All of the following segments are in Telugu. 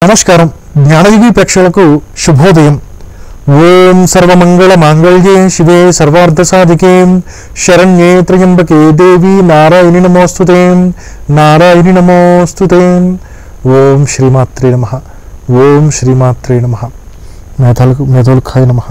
నమస్కారం జ్ఞానదివి ప్రేక్షకులకు శుభోదయం ఓం సర్వమంగళ మాంగళ్యే శివే సర్వార్థ సాధికే శరణ్యే త్రయంబకే దేవి నారాయణి నమోస్తుతే నారాయణి నమోస్తుతే ఓం శ్రీమాత్రే నమ ఓం శ్రీమాత్రే నమ మేధాలకు మేధోల్ఖాయ నమ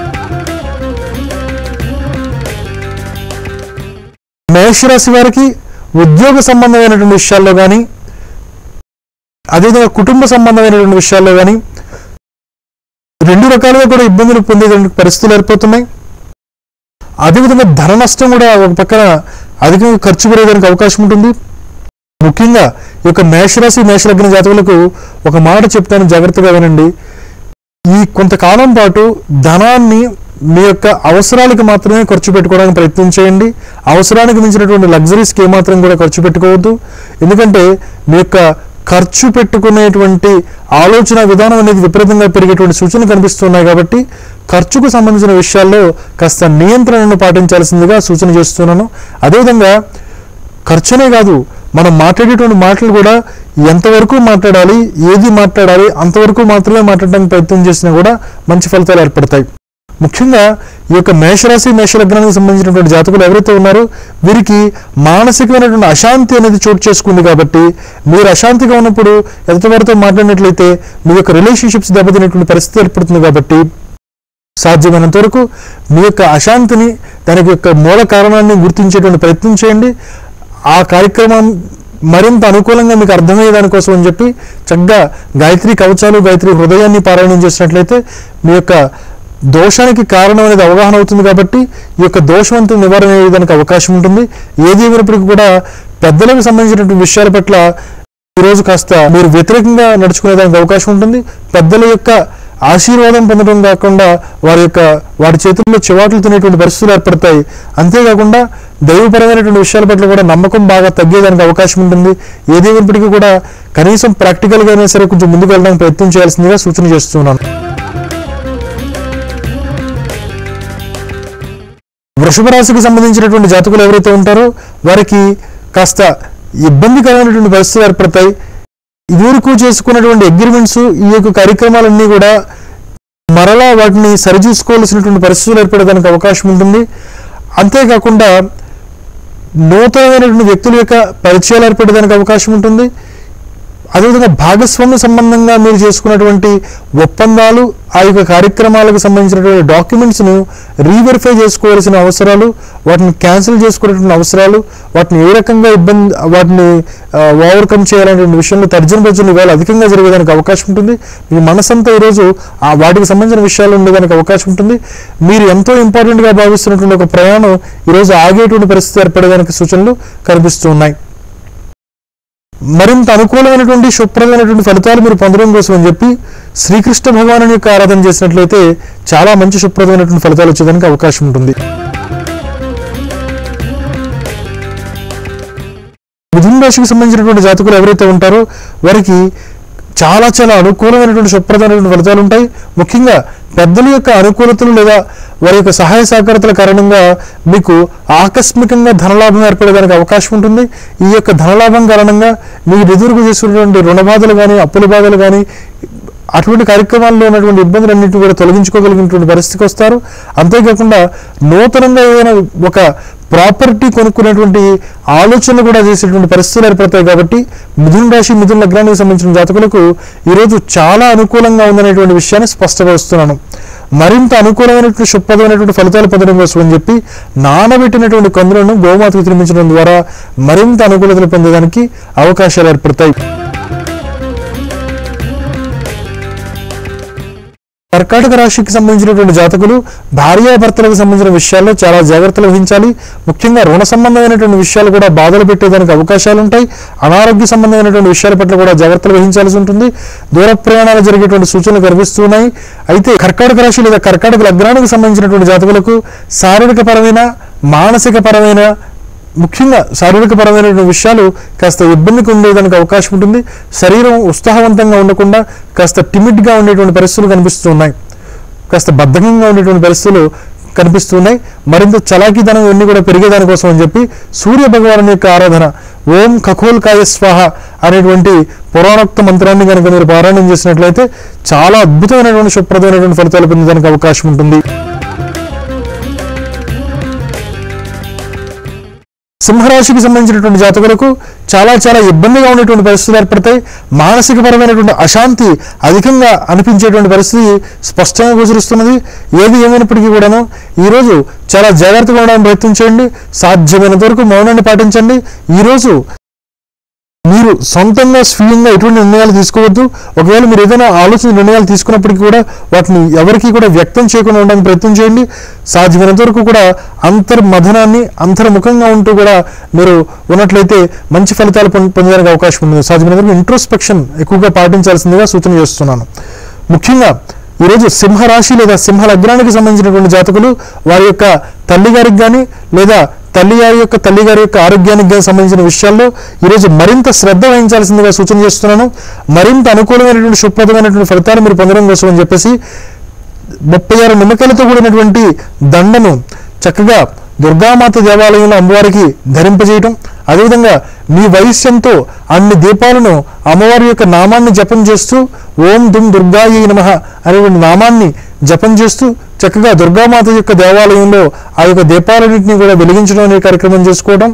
మేషరాశి వారికి ఉద్యోగ సంబంధమైనటువంటి విషయాల్లో కానీ అదేవిధంగా కుటుంబ సంబంధమైనటువంటి విషయాల్లో కానీ రెండు రకాలుగా కూడా ఇబ్బందులు పొందేటువంటి పరిస్థితులు ఏర్పడుతున్నాయి అదేవిధంగా ధన నష్టం కూడా ఒక పక్కన అధికంగా ఖర్చు పెరగడానికి అవకాశం ఉంటుంది ముఖ్యంగా ఈ యొక్క మేషరాశి మేషలగ్న జాతకులకు ఒక మాట చెప్తాను జాగ్రత్తగా వినండి ఈ కొంతకాలం పాటు ధనాన్ని మీ యొక్క అవసరాలకు మాత్రమే ఖర్చు పెట్టుకోవడానికి ప్రయత్నం చేయండి అవసరానికి మించినటువంటి లగ్జరీస్కి ఏమాత్రం కూడా ఖర్చు పెట్టుకోవద్దు ఎందుకంటే మీ యొక్క ఖర్చు పెట్టుకునేటువంటి ఆలోచన విధానం అనేది విపరీతంగా పెరిగేటువంటి సూచనలు కనిపిస్తున్నాయి కాబట్టి ఖర్చుకు సంబంధించిన విషయాల్లో కాస్త నియంత్రణను పాటించాల్సిందిగా సూచన చేస్తున్నాను అదేవిధంగా ఖర్చునే కాదు మనం మాట్లాడేటువంటి మాటలు కూడా ఎంతవరకు మాట్లాడాలి ఏది మాట్లాడాలి అంతవరకు మాత్రమే మాట్లాడడానికి ప్రయత్నం చేసినా కూడా మంచి ఫలితాలు ఏర్పడతాయి ముఖ్యంగా ఈ యొక్క మేషరాశి మేషలగ్నానికి సంబంధించినటువంటి జాతకులు ఎవరైతే ఉన్నారో వీరికి మానసికమైనటువంటి అశాంతి అనేది చోటు చేసుకుంది కాబట్టి మీరు అశాంతిగా ఉన్నప్పుడు ఎదుటివారితో మాట్లాడినట్లయితే మీ యొక్క రిలేషన్షిప్స్ దెబ్బతినేటువంటి పరిస్థితి ఏర్పడుతుంది కాబట్టి సాధ్యమైనంత వరకు మీ యొక్క అశాంతిని దానికి యొక్క మూల కారణాన్ని గుర్తించేటువంటి ప్రయత్నం చేయండి ఆ కార్యక్రమం మరింత అనుకూలంగా మీకు అర్థమయ్యే దానికోసం అని చెప్పి చక్కగా గాయత్రి కవచాలు గాయత్రి హృదయాన్ని పారాయణం చేసినట్లయితే మీ యొక్క దోషానికి కారణం అనేది అవగాహన అవుతుంది కాబట్టి ఈ యొక్క దోషవంతం నివారణ అయ్యేదానికి అవకాశం ఉంటుంది ఏది ఏమైనప్పటికీ కూడా పెద్దలకు సంబంధించినటువంటి విషయాల పట్ల ఈరోజు కాస్త మీరు వ్యతిరేకంగా నడుచుకునేదానికి అవకాశం ఉంటుంది పెద్దల యొక్క ఆశీర్వాదం పొందడం కాకుండా వారి యొక్క వారి చేతుల్లో చివాట్లు తినేటువంటి పరిస్థితులు ఏర్పడతాయి అంతేకాకుండా దైవపరమైనటువంటి విషయాల పట్ల కూడా నమ్మకం బాగా తగ్గేదానికి అవకాశం ఉంటుంది ఏదేమైనప్పటికీ కూడా కనీసం ప్రాక్టికల్గా అయినా సరే కొంచెం ముందుకు వెళ్ళడానికి ప్రయత్నం చేయాల్సిందిగా సూచన చేస్తున్నాను వృషభ రాశికి సంబంధించినటువంటి జాతకులు ఎవరైతే ఉంటారో వారికి కాస్త ఇబ్బందికరమైనటువంటి పరిస్థితులు ఏర్పడతాయి ఇదివరకు చేసుకున్నటువంటి అగ్రిమెంట్స్ ఈ యొక్క కార్యక్రమాలన్నీ కూడా మరలా వాటిని సరిచూసుకోవాల్సినటువంటి పరిస్థితులు ఏర్పడడానికి అవకాశం ఉంటుంది అంతేకాకుండా నూతనమైనటువంటి వ్యక్తుల యొక్క పరిచయాలు ఏర్పడడానికి అవకాశం ఉంటుంది అదేవిధంగా భాగస్వామ్య సంబంధంగా మీరు చేసుకున్నటువంటి ఒప్పందాలు ఆ యొక్క కార్యక్రమాలకు సంబంధించినటువంటి డాక్యుమెంట్స్ను రీవెరిఫై చేసుకోవాల్సిన అవసరాలు వాటిని క్యాన్సిల్ చేసుకునేటువంటి అవసరాలు వాటిని ఏ రకంగా ఇబ్బంది వాటిని ఓవర్కమ్ చేయాలనేటువంటి విషయంలో తర్జన భర్జన ఇవాళ అధికంగా జరిగేదానికి అవకాశం ఉంటుంది మీ మనసంతా ఈరోజు ఆ వాటికి సంబంధించిన విషయాలు ఉండేదానికి అవకాశం ఉంటుంది మీరు ఎంతో ఇంపార్టెంట్గా భావిస్తున్నటువంటి ఒక ప్రయాణం ఈరోజు ఆగేటువంటి పరిస్థితి ఏర్పడేదానికి సూచనలు కనిపిస్తూ ఉన్నాయి మరింత అనుకూలమైనటువంటి శుభ్రమైనటువంటి ఫలితాలు మీరు పొందడం కోసం అని చెప్పి శ్రీకృష్ణ భగవాను యొక్క ఆరాధన చేసినట్లయితే చాలా మంచి శుభ్రమైనటువంటి ఫలితాలు వచ్చేదానికి అవకాశం ఉంటుంది మిథున రాశికి సంబంధించినటువంటి జాతకులు ఎవరైతే ఉంటారో వారికి చాలా చాలా అనుకూలమైనటువంటి శుభ్రతమైనటువంటి ఫలితాలు ఉంటాయి ముఖ్యంగా పెద్దల యొక్క అనుకూలతలు లేదా వారి యొక్క సహాయ సహకారతల కారణంగా మీకు ఆకస్మికంగా ధనలాభం ఏర్పడడానికి అవకాశం ఉంటుంది ఈ యొక్క ధనలాభం కారణంగా మీరు ఎదురుకు చేసినటువంటి రుణ బాధలు కానీ అప్పుల బాధలు కానీ అటువంటి కార్యక్రమాల్లో ఉన్నటువంటి ఇబ్బందులన్నింటినీ కూడా తొలగించుకోగలిగినటువంటి పరిస్థితికి వస్తారు అంతేకాకుండా నూతనంగా ఏదైనా ఒక ప్రాపర్టీ కొనుక్కునేటువంటి ఆలోచనలు కూడా చేసేటువంటి పరిస్థితులు ఏర్పడతాయి కాబట్టి మిథున రాశి మిథున లగ్నానికి సంబంధించిన జాతకులకు ఈరోజు చాలా అనుకూలంగా ఉందనేటువంటి విషయాన్ని స్పష్టపరుస్తున్నాను మరింత అనుకూలమైనటువంటి శుభ్రమైనటువంటి ఫలితాలు పొందడం కోసం అని చెప్పి నానబెట్టినటువంటి కందులను గోమాతకు తినిపించడం ద్వారా మరింత అనుకూలతలు పొందడానికి అవకాశాలు ఏర్పడతాయి కర్కాటక రాశికి సంబంధించినటువంటి జాతకులు భార్యాభర్తలకు సంబంధించిన విషయాల్లో చాలా జాగ్రత్తలు వహించాలి ముఖ్యంగా రుణ సంబంధమైనటువంటి విషయాలు కూడా బాధలు పెట్టేదానికి అవకాశాలు ఉంటాయి అనారోగ్య సంబంధమైనటువంటి విషయాల పట్ల కూడా జాగ్రత్తలు వహించాల్సి ఉంటుంది దూర ప్రయాణాలు జరిగేటువంటి సూచనలు కనిపిస్తున్నాయి అయితే కర్కాటక రాశి లేదా కర్కాటక లగ్నానికి సంబంధించినటువంటి జాతకులకు శారీరక పరమైన మానసిక పరమైన ముఖ్యంగా శారీరక పరమైనటువంటి విషయాలు కాస్త ఇబ్బందికి ఉండేదానికి అవకాశం ఉంటుంది శరీరం ఉత్సాహవంతంగా ఉండకుండా కాస్త టిమిడ్గా ఉండేటువంటి పరిస్థితులు కనిపిస్తున్నాయి కాస్త బద్ధకంగా ఉండేటువంటి పరిస్థితులు కనిపిస్తున్నాయి మరింత చలాకీదనం ఇవన్నీ కూడా పెరిగేదానికోసం అని చెప్పి సూర్య భగవాను యొక్క ఆరాధన ఓం ఖగోల్కాయ స్వాహ అనేటువంటి పురాణోక్త మంత్రాన్ని కనుక మీరు పారాయణం చేసినట్లయితే చాలా అద్భుతమైనటువంటి శుభ్రదమైనటువంటి ఫలితాలు పొందడానికి అవకాశం ఉంటుంది సింహరాశికి సంబంధించినటువంటి జాతకులకు చాలా చాలా ఇబ్బందిగా ఉండేటువంటి పరిస్థితులు ఏర్పడతాయి మానసికపరమైనటువంటి అశాంతి అధికంగా అనిపించేటువంటి పరిస్థితి స్పష్టంగా గోచరిస్తున్నది ఏది ఏమైనప్పటికీ కూడాను ఈరోజు చాలా జాగ్రత్తగా ఉండడానికి ప్రయత్నం చేయండి సాధ్యమైనంత వరకు మౌనాన్ని పాటించండి ఈరోజు మీరు సొంతంగా స్వీయంగా ఎటువంటి నిర్ణయాలు తీసుకోవద్దు ఒకవేళ మీరు ఏదైనా ఆలోచన నిర్ణయాలు తీసుకున్నప్పటికీ కూడా వాటిని ఎవరికి కూడా వ్యక్తం చేయకుండా ఉండడానికి ప్రయత్నం చేయండి సాధ్యమైనంత వరకు కూడా అంతర్మథనాన్ని అంతర్ముఖంగా ఉంటూ కూడా మీరు ఉన్నట్లయితే మంచి ఫలితాలు పొంద- పొందడానికి అవకాశం ఉంది సాధ్యమైనంత వరకు ఇంట్రోస్పెక్షన్ ఎక్కువగా పాటించాల్సిందిగా సూచన చేస్తున్నాను ముఖ్యంగా ఈరోజు సింహరాశి లేదా సింహ లగ్నానికి సంబంధించినటువంటి జాతకులు వారి యొక్క తల్లిగారికి కానీ లేదా తల్లి గారి యొక్క తల్లి గారి యొక్క ఆరోగ్యానికి కానీ సంబంధించిన విషయాల్లో ఈరోజు మరింత శ్రద్ధ వహించాల్సిందిగా సూచన చేస్తున్నాను మరింత అనుకూలమైనటువంటి శుభ్రతమైనటువంటి ఫలితాలు మీరు పొందడం కోసం అని చెప్పేసి ముప్పై ఆరు నిమ్మకాయలతో కూడినటువంటి దండను చక్కగా దుర్గామాత దేవాలయంలో అమ్మవారికి ధరింపజేయటం అదేవిధంగా మీ వైశ్యంతో అన్ని దీపాలను అమ్మవారి యొక్క నామాన్ని జపం చేస్తూ ఓం దుమ్ దుర్గాయి నమ అనేటువంటి నామాన్ని జపం చేస్తూ చక్కగా దుర్గామాత యొక్క దేవాలయంలో ఆ యొక్క దీపాలన్నింటినీ కూడా వెలిగించడం అనే కార్యక్రమం చేసుకోవడం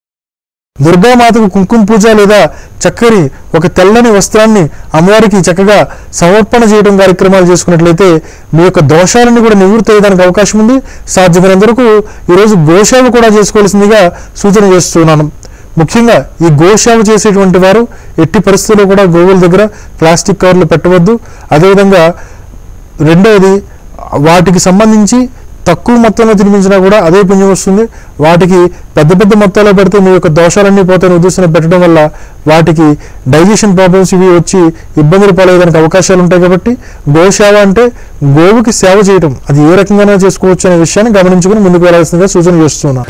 దుర్గామాతకు కుంకుమ పూజ లేదా చక్కని ఒక తెల్లని వస్త్రాన్ని అమ్మవారికి చక్కగా సమర్పణ చేయడం కార్యక్రమాలు చేసుకున్నట్లయితే మీ యొక్క దోషాలను కూడా నివృత్తి అయ్యడానికి అవకాశం ఉంది సాధ్యమైనంత వరకు ఈరోజు గోసేవ కూడా చేసుకోవాల్సిందిగా సూచన చేస్తున్నాను ముఖ్యంగా ఈ గోసేవ చేసేటువంటి వారు ఎట్టి పరిస్థితుల్లో కూడా గోవుల దగ్గర ప్లాస్టిక్ కవర్లు పెట్టవద్దు అదేవిధంగా రెండవది వాటికి సంబంధించి తక్కువ మొత్తంలో తినిపించినా కూడా అదే పుణ్యం వస్తుంది వాటికి పెద్ద పెద్ద మొత్తాల్లో పెడితే మీ యొక్క దోషాలన్నీ పోతాయని ఉద్దేశం పెట్టడం వల్ల వాటికి డైజెషన్ ప్రాబ్లమ్స్ ఇవి వచ్చి ఇబ్బందులు పాలయ్యేదానికి అవకాశాలు ఉంటాయి కాబట్టి గోసేవ అంటే గోవుకి సేవ చేయటం అది ఏ రకంగానే చేసుకోవచ్చు అనే విషయాన్ని గమనించుకుని ముందుకు వెళ్లాల్సిందిగా సూచన చేస్తున్నాను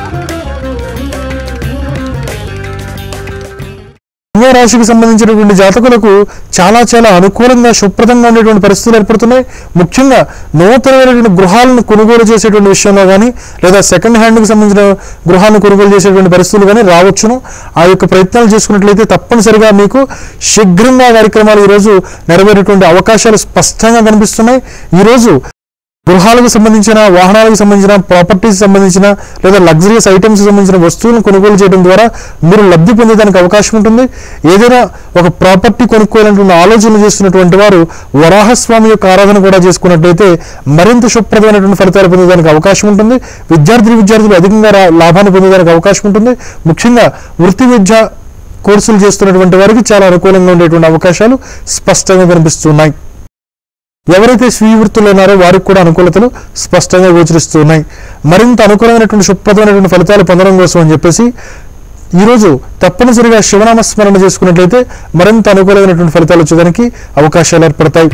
సింహ రాశికి సంబంధించినటువంటి జాతకులకు చాలా చాలా అనుకూలంగా శుభ్రతంగా ఉండేటువంటి పరిస్థితులు ఏర్పడుతున్నాయి ముఖ్యంగా నూతనమైనటువంటి గృహాలను కొనుగోలు చేసేటువంటి విషయంలో కానీ లేదా సెకండ్ హ్యాండ్కి సంబంధించిన గృహాలను కొనుగోలు చేసేటువంటి పరిస్థితులు కానీ రావచ్చును ఆ యొక్క ప్రయత్నాలు చేసుకున్నట్లయితే తప్పనిసరిగా మీకు శీఘ్రంగా ఆ కార్యక్రమాలు ఈరోజు నెరవేరేటువంటి అవకాశాలు స్పష్టంగా కనిపిస్తున్నాయి ఈరోజు గృహాలకు సంబంధించిన వాహనాలకు సంబంధించిన ప్రాపర్టీస్ సంబంధించిన లేదా లగ్జరీస్ ఐటమ్స్ సంబంధించిన వస్తువులను కొనుగోలు చేయడం ద్వారా మీరు లబ్ధి పొందేదానికి అవకాశం ఉంటుంది ఏదైనా ఒక ప్రాపర్టీ కొనుక్కోవాలనుకున్న ఆలోచనలు చేస్తున్నటువంటి వారు వరాహస్వామి యొక్క ఆరాధన కూడా చేసుకున్నట్లయితే మరింత శుభ్రతమైనటువంటి ఫలితాలు పొందేదానికి అవకాశం ఉంటుంది విద్యార్థి విద్యార్థులు అధికంగా రా- లాభాన్ని పొందేదానికి అవకాశం ఉంటుంది ముఖ్యంగా వృత్తి విద్య కోర్సులు చేస్తున్నటువంటి వారికి చాలా అనుకూలంగా ఉండేటువంటి అవకాశాలు స్పష్టంగా కనిపిస్తున్నాయి ఎవరైతే స్వీయ వృత్తులు ఉన్నారో వారికి కూడా అనుకూలతలు స్పష్టంగా గోచరిస్తున్నాయి మరింత అనుకూలమైనటువంటి శుభ్రతమైనటువంటి ఫలితాలు పొందడం కోసం అని చెప్పేసి ఈరోజు తప్పనిసరిగా శివనామస్మరణ చేసుకున్నట్లయితే మరింత అనుకూలమైనటువంటి ఫలితాలు వచ్చేదానికి అవకాశాలు ఏర్పడతాయి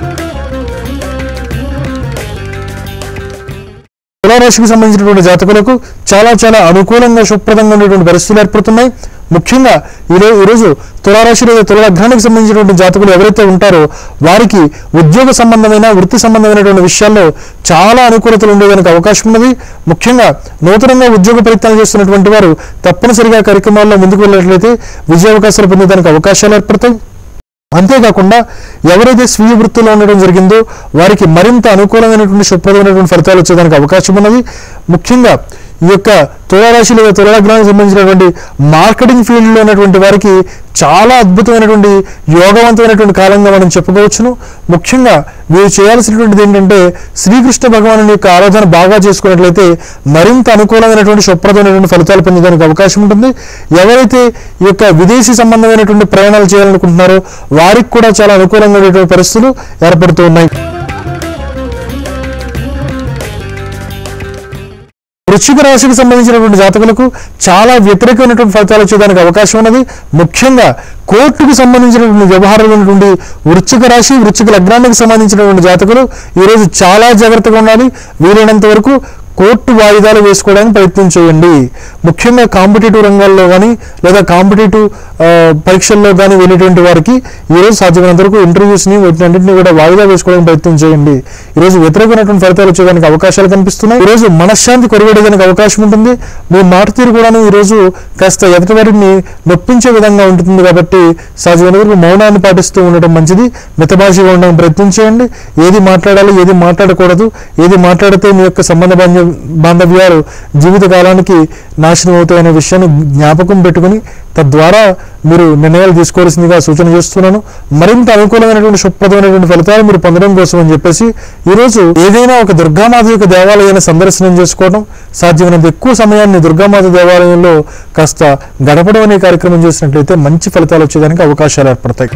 తులారాశికి సంబంధించినటువంటి జాతకులకు చాలా చాలా అనుకూలంగా శుభ్రతంగా ఉండేటువంటి పరిస్థితులు ఏర్పడుతున్నాయి ముఖ్యంగా ఈరో ఈరోజు తులారాశి లేదా తులలగ్నానికి సంబంధించినటువంటి జాతకులు ఎవరైతే ఉంటారో వారికి ఉద్యోగ సంబంధమైన వృత్తి సంబంధమైనటువంటి విషయాల్లో చాలా అనుకూలతలు ఉండేదానికి అవకాశం ఉన్నది ముఖ్యంగా నూతనంగా ఉద్యోగ ప్రయత్నాలు చేస్తున్నటువంటి వారు తప్పనిసరిగా కార్యక్రమాల్లో ముందుకు వెళ్ళినట్లయితే విజయ అవకాశాలు పొందేదానికి అవకాశాలు ఏర్పడతాయి అంతేకాకుండా ఎవరైతే స్వీయ వృత్తిలో ఉండడం జరిగిందో వారికి మరింత అనుకూలమైనటువంటి శుభ్రమైనటువంటి ఫలితాలు వచ్చేదానికి అవకాశం ఉన్నది ముఖ్యంగా ఈ యొక్క తులారాశి లేదా తులలగ్నానికి సంబంధించినటువంటి మార్కెటింగ్ ఫీల్డ్లో ఉన్నటువంటి వారికి చాలా అద్భుతమైనటువంటి యోగవంతమైనటువంటి కాలంగా మనం చెప్పుకోవచ్చును ముఖ్యంగా వీరు చేయాల్సినటువంటిది ఏంటంటే శ్రీకృష్ణ భగవాను యొక్క ఆరాధన బాగా చేసుకున్నట్లయితే మరింత అనుకూలమైనటువంటి శుభ్రతమైనటువంటి ఫలితాలు పొందడానికి అవకాశం ఉంటుంది ఎవరైతే ఈ యొక్క విదేశీ సంబంధమైనటువంటి ప్రయాణాలు చేయాలనుకుంటున్నారో వారికి కూడా చాలా అనుకూలంగా ఉండేటువంటి పరిస్థితులు ఏర్పడుతూ ఉన్నాయి వృశ్చిక రాశికి సంబంధించినటువంటి జాతకులకు చాలా వ్యతిరేకమైనటువంటి ఫలితాలు వచ్చేదానికి అవకాశం ఉన్నది ముఖ్యంగా కోర్టుకు సంబంధించినటువంటి వ్యవహారాలు ఉన్నటువంటి వృశ్చిక రాశి వృశ్చిక లగ్నానికి సంబంధించినటువంటి జాతకులు ఈరోజు చాలా జాగ్రత్తగా ఉండాలి వీలైనంత వరకు కోర్టు వాయిదాలు వేసుకోవడానికి ప్రయత్నం చేయండి ముఖ్యంగా కాంపిటేటివ్ రంగాల్లో కానీ లేదా కాంపిటేటివ్ పరీక్షల్లో కానీ వెళ్ళేటువంటి వారికి ఈరోజు సాధ్యమైనంత వరకు ఇంటర్వ్యూస్ని వీటినన్నింటినీ కూడా వాయిదా వేసుకోవడానికి ప్రయత్నం చేయండి ఈరోజు వ్యతిరేకమైనటువంటి ఫలితాలు వచ్చేదానికి అవకాశాలు కనిపిస్తున్నాయి ఈరోజు మనశ్శాంతి కొరగడేదానికి అవకాశం ఉంటుంది మీ మాట తీరు కూడాను ఈరోజు కాస్త ఎదుటి వారిని నొప్పించే విధంగా ఉంటుంది కాబట్టి సాధ్యమైనంత వరకు మౌనాన్ని పాటిస్తూ ఉండడం మంచిది మితభాషగా ఉండడం ప్రయత్నం చేయండి ఏది మాట్లాడాలి ఏది మాట్లాడకూడదు ఏది మాట్లాడితే మీ యొక్క సంబంధ బాంధ- బాంధవ్యాలు జీవిత కాలానికి నాశనం అవుతాయనే విషయాన్ని జ్ఞాపకం పెట్టుకుని తద్వారా మీరు నిర్ణయాలు తీసుకోవాల్సిందిగా సూచన చేస్తున్నాను మరింత అనుకూలమైనటువంటి సుప్రదమైనటువంటి ఫలితాలు మీరు పొందడం కోసం అని చెప్పేసి ఈరోజు ఏదైనా ఒక దుర్గామాత యొక్క దేవాలయాన్ని సందర్శనం చేసుకోవడం సాధ్యమైనంత ఎక్కువ సమయాన్ని దుర్గామాత దేవాలయంలో కాస్త గడపడం అనే కార్యక్రమం చేసినట్లయితే మంచి ఫలితాలు వచ్చేదానికి అవకాశాలు ఏర్పడతాయి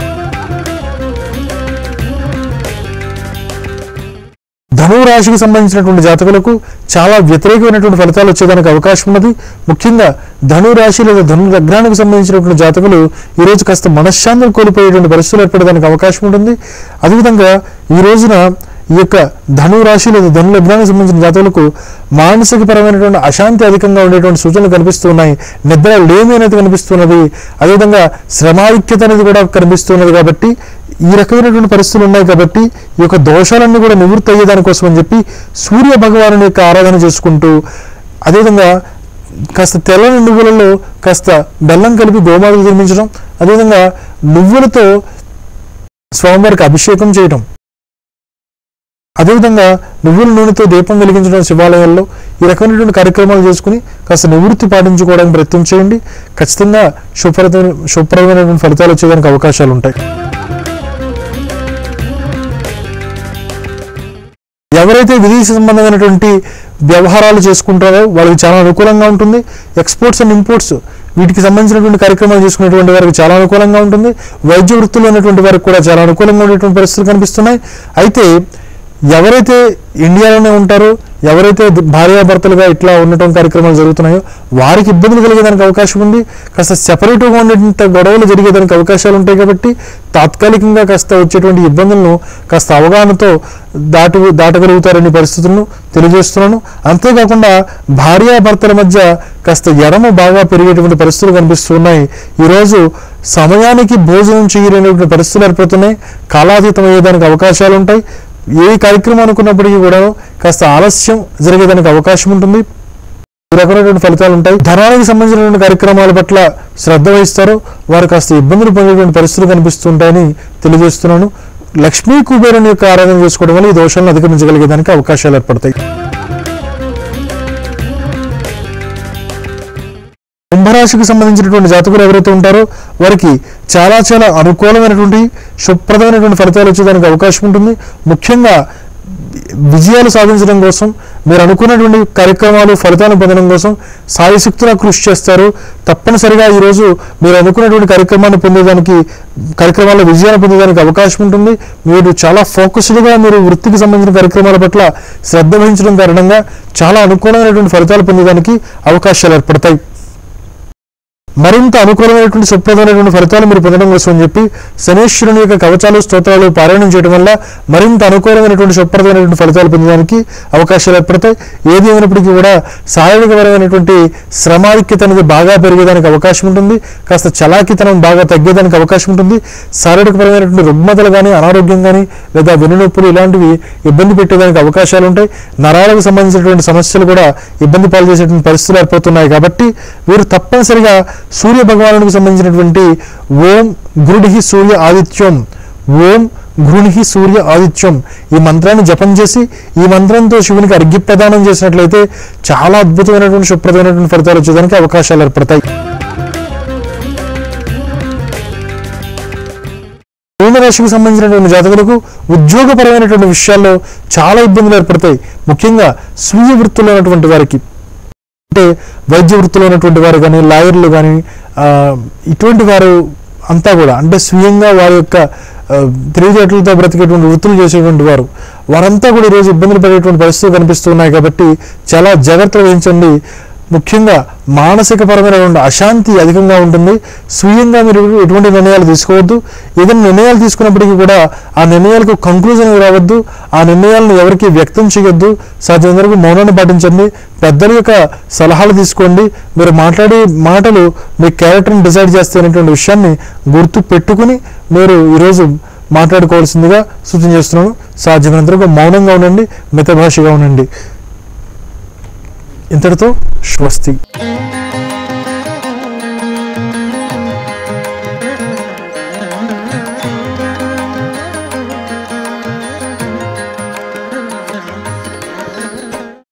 ధనువు రాశికి సంబంధించినటువంటి జాతకులకు చాలా వ్యతిరేకమైనటువంటి ఫలితాలు వచ్చేదానికి అవకాశం ఉన్నది ముఖ్యంగా ధనువు రాశి లేదా ధను లగ్నానికి సంబంధించినటువంటి జాతకులు ఈరోజు కాస్త మనశ్శాంతిని కోల్పోయేటువంటి పరిస్థితులు ఏర్పడడానికి అవకాశం ఉంటుంది అదేవిధంగా ఈ రోజున ఈ యొక్క ధను రాశి లేదా ధను లగ్నానికి సంబంధించిన జాతకులకు మానసిక పరమైనటువంటి అశాంతి అధికంగా ఉండేటువంటి సూచనలు కనిపిస్తున్నాయి నిద్ర లేమి అనేది కనిపిస్తున్నది అదేవిధంగా శ్రమాధిక్యత అనేది కూడా కనిపిస్తున్నది కాబట్టి ఈ రకమైనటువంటి పరిస్థితులు ఉన్నాయి కాబట్టి ఈ యొక్క దోషాలన్నీ కూడా నివృత్తి అయ్యే దానికోసం అని చెప్పి సూర్య భగవాను యొక్క ఆరాధన చేసుకుంటూ అదేవిధంగా కాస్త తెల్లని నువ్వులలో కాస్త బెల్లం కలిపి గోమాతకు నిర్మించడం అదేవిధంగా నువ్వులతో స్వామివారికి అభిషేకం చేయడం అదేవిధంగా నువ్వుల నూనెతో దీపం వెలిగించడం శివాలయాల్లో ఈ రకమైనటువంటి కార్యక్రమాలు చేసుకుని కాస్త నివృత్తి పాటించుకోవడానికి ప్రయత్నం చేయండి ఖచ్చితంగా శుభ్రతమైన శుభ్రమైనటువంటి ఫలితాలు వచ్చేదానికి అవకాశాలు ఉంటాయి ఎవరైతే విదేశీ సంబంధమైనటువంటి వ్యవహారాలు చేసుకుంటారో వాళ్ళకి చాలా అనుకూలంగా ఉంటుంది ఎక్స్పోర్ట్స్ అండ్ ఇంపోర్ట్స్ వీటికి సంబంధించినటువంటి కార్యక్రమాలు చేసుకునేటువంటి వారికి చాలా అనుకూలంగా ఉంటుంది వైద్య వృత్తుల్లో ఉన్నటువంటి వారికి కూడా చాలా అనుకూలంగా ఉండేటువంటి పరిస్థితులు కనిపిస్తున్నాయి అయితే ఎవరైతే ఇండియాలోనే ఉంటారో ఎవరైతే ద- భార్యాభర్తలుగా ఇట్లా ఉండటం కార్యక్రమాలు జరుగుతున్నాయో వారికి ఇబ్బందులు కలిగేదానికి అవకాశం ఉంది కాస్త సెపరేట్గా ఉండేటువంటి గొడవలు జరిగేదానికి అవకాశాలు ఉంటాయి కాబట్టి తాత్కాలికంగా కాస్త వచ్చేటువంటి ఇబ్బందులను కాస్త అవగాహనతో దాటు దాటగలుగుతారనే పరిస్థితులను తెలియజేస్తున్నాను అంతేకాకుండా భార్యాభర్తల మధ్య కాస్త ఎడమ బాగా పెరిగేటువంటి పరిస్థితులు కనిపిస్తున్నాయి ఈరోజు సమయానికి భోజనం చేయలేనటువంటి పరిస్థితులు ఏర్పడుతున్నాయి కాలాతీతం అయ్యేదానికి అవకాశాలు ఉంటాయి ఏ కార్యక్రమం అనుకున్నప్పటికీ కూడా కాస్త ఆలస్యం జరిగేదానికి అవకాశం ఉంటుంది ఈ రకమైనటువంటి ఫలితాలు ఉంటాయి ధనానికి సంబంధించినటువంటి కార్యక్రమాల పట్ల శ్రద్ధ వహిస్తారో వారు కాస్త ఇబ్బందులు పొందేటువంటి పరిస్థితులు కనిపిస్తుంటాయని తెలియజేస్తున్నాను లక్ష్మీ కుబేరుని యొక్క ఆరాధన చేసుకోవడం వల్ల ఈ దోషాలను అధిగమించగలిగేదానికి అవకాశాలు ఏర్పడతాయి కుంభరాశికి సంబంధించినటువంటి జాతకులు ఎవరైతే ఉంటారో వారికి చాలా చాలా అనుకూలమైనటువంటి శుభ్రదమైనటువంటి ఫలితాలు వచ్చేదానికి అవకాశం ఉంటుంది ముఖ్యంగా విజయాలు సాధించడం కోసం మీరు అనుకున్నటువంటి కార్యక్రమాలు ఫలితాలను పొందడం కోసం సాయశక్తులా కృషి చేస్తారు తప్పనిసరిగా ఈరోజు మీరు అనుకున్నటువంటి కార్యక్రమాన్ని పొందేదానికి కార్యక్రమాల్లో విజయాన్ని పొందేదానికి అవకాశం ఉంటుంది మీరు చాలా ఫోకస్డ్గా మీరు వృత్తికి సంబంధించిన కార్యక్రమాల పట్ల శ్రద్ధ వహించడం కారణంగా చాలా అనుకూలమైనటువంటి ఫలితాలు పొందేదానికి అవకాశాలు ఏర్పడతాయి మరింత అనుకూలమైనటువంటి సుప్రదమైనటువంటి ఫలితాలు మీరు పొందడం కోసం అని చెప్పి శనేశ్వరుని యొక్క కవచాలు స్తోత్రాలు పారాయణం చేయడం వల్ల మరింత అనుకూలమైనటువంటి సుప్రదమైనటువంటి ఫలితాలు పొందడానికి అవకాశాలు ఏర్పడతాయి ఏది ఏమైనప్పటికీ కూడా శారీరకపరమైనటువంటి శ్రమాధిక్యత అనేది బాగా పెరిగేదానికి అవకాశం ఉంటుంది కాస్త చలాకితనం బాగా తగ్గేదానికి అవకాశం ఉంటుంది శారీరకపరమైనటువంటి రుగ్మతలు కానీ అనారోగ్యం కానీ లేదా వెన్నునొప్పులు ఇలాంటివి ఇబ్బంది పెట్టేదానికి అవకాశాలు ఉంటాయి నరాలకు సంబంధించినటువంటి సమస్యలు కూడా ఇబ్బంది పాలు చేసేటువంటి పరిస్థితులు ఏర్పడుతున్నాయి కాబట్టి వీరు తప్పనిసరిగా సూర్య భగవానుడికి సంబంధించినటువంటి ఓం గురుడిహి సూర్య ఆదిత్యం ఓం గృహిణి సూర్య ఆదిత్యం ఈ మంత్రాన్ని జపం చేసి ఈ మంత్రంతో శివునికి అర్ఘ్య ప్రదానం చేసినట్లయితే చాలా అద్భుతమైనటువంటి శుభ్రతమైనటువంటి ఫలితాలు వచ్చేదానికి అవకాశాలు ఏర్పడతాయి మీనరాశికి సంబంధించినటువంటి జాతకులకు ఉద్యోగపరమైనటువంటి విషయాల్లో చాలా ఇబ్బందులు ఏర్పడతాయి ముఖ్యంగా స్వీయ వృత్తిలో ఉన్నటువంటి వారికి అంటే వైద్య వృత్తిలో ఉన్నటువంటి వారు కానీ లాయర్లు కానీ ఆ, ఇటువంటి వారు అంతా కూడా అంటే స్వీయంగా వారి యొక్క ఆ, తెలివితేటలతో బ్రతికేటువంటి వృత్తులు చేసేటువంటి వారు వారంతా కూడా ఈరోజు ఇబ్బందులు పడేటువంటి పరిస్థితులు కనిపిస్తున్నాయి కాబట్టి చాలా జాగ్రత్త వహించండి ముఖ్యంగా మానసిక పరమైనటువంటి అశాంతి అధికంగా ఉంటుంది స్వీయంగా మీరు ఎటువంటి నిర్ణయాలు తీసుకోవద్దు ఏదైనా నిర్ణయాలు తీసుకున్నప్పటికీ కూడా ఆ నిర్ణయాలకు కంక్లూజన్ రావద్దు ఆ నిర్ణయాలను ఎవరికి వ్యక్తం చేయొద్దు సాధ్యమైన వరకు మౌనాన్ని పాటించండి పెద్దల యొక్క సలహాలు తీసుకోండి మీరు మాట్లాడే మాటలు మీ క్యారెక్టర్ని డిసైడ్ చేస్తాయనేటువంటి విషయాన్ని గుర్తు పెట్టుకుని మీరు ఈరోజు మాట్లాడుకోవాల్సిందిగా సూచన చేస్తున్నాను సాధ్యమైనంత వరకు మౌనంగా ఉండండి మితభాషగా ఉండండి ఇంతటితో స్వస్తి